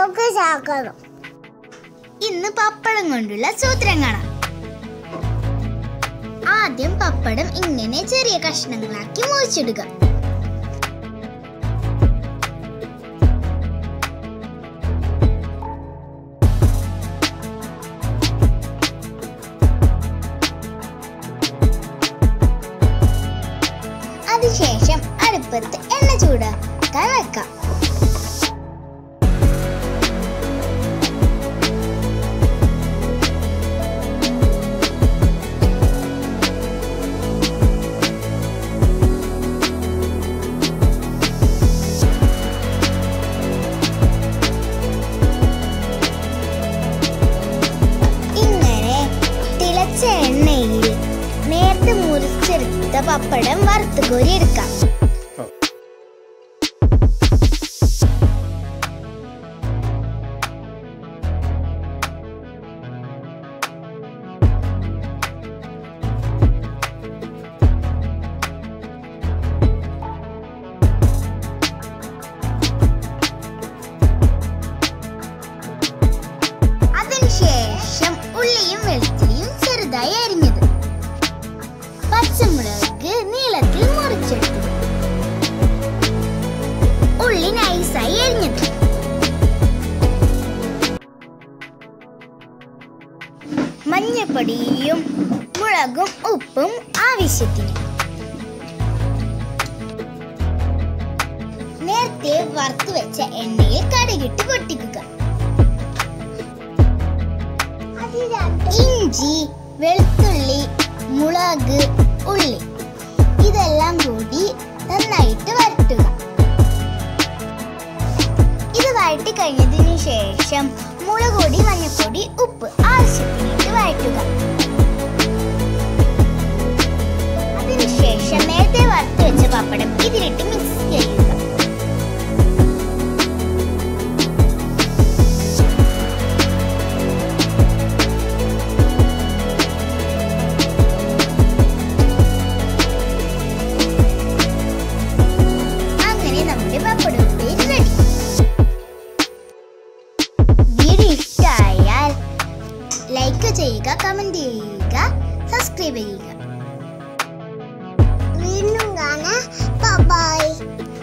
നമുക്ക് ചാക്കണം ഇന്ന് പപ്പടം കൊണ്ടുള്ള സൂത്രം കാണാം ആദ്യം പപ്പടം ഇങ്ങനെ ചെറിയ കഷ്ണങ്ങളാക്കി മുറിച്ചിടുക അതിനുശേഷം അടുപ്പത്ത് എണ്ണ ചൂടാക്കാൻ വെക്കാം ഇങ്ങനെ തിളച്ച എണ്ണയിൽ നേരത്തെ മുറിച്ചെടുത്ത പപ്പടം വറുത്ത് കോരി എടുക്കാം അതിനുശേഷം ഉള്ളിയും വെളുത്തുള്ളിയും ചെറുതായി അരിഞ്ഞത് പച്ചമുളക് നീളത്തിൽ മുറിച്ചെടുത്തു ഉള്ളി നൈസായി അരിഞ്ഞത് മഞ്ഞപ്പൊടിയും മുളകും ഉപ്പും ആവശ്യത്തിന് നേരത്തെ വറുത്തു വെച്ച എണ്ണയിൽ കടുകിട്ട് പൊട്ടിക്കുക ഇഞ്ചി വെളുത്തുള്ളി മുളക് ഉള്ളി ഇതെല്ലാം കൂടി നന്നായിട്ട് വരട്ടുക ഇത് വഴറ്റി കഴിഞ്ഞതിന് ശേഷം മുളക് പൊടി മഞ്ഞൾപ്പൊടി ഉപ്പ് ആവശ്യത്തിനിട്ട് വഴറ്റുക അതിനുശേഷം നേരത്തെ വറുത്ത് വെച്ച പപ്പടം ഇതിലിട്ട് മിക്സ് ചെയ്യുക അങ്ങനെ നമ്മുടെ പപ്പടം ഉപ്പേരി റെഡി വീഡിയോ ഇഷ്ടമായാൽ ലൈക്ക് ചെയ്യുക കമന്റ് ചെയ്യുക സബ്സ്ക്രൈബ് ചെയ്യുക വീണ്ടും കാണാം ബൈ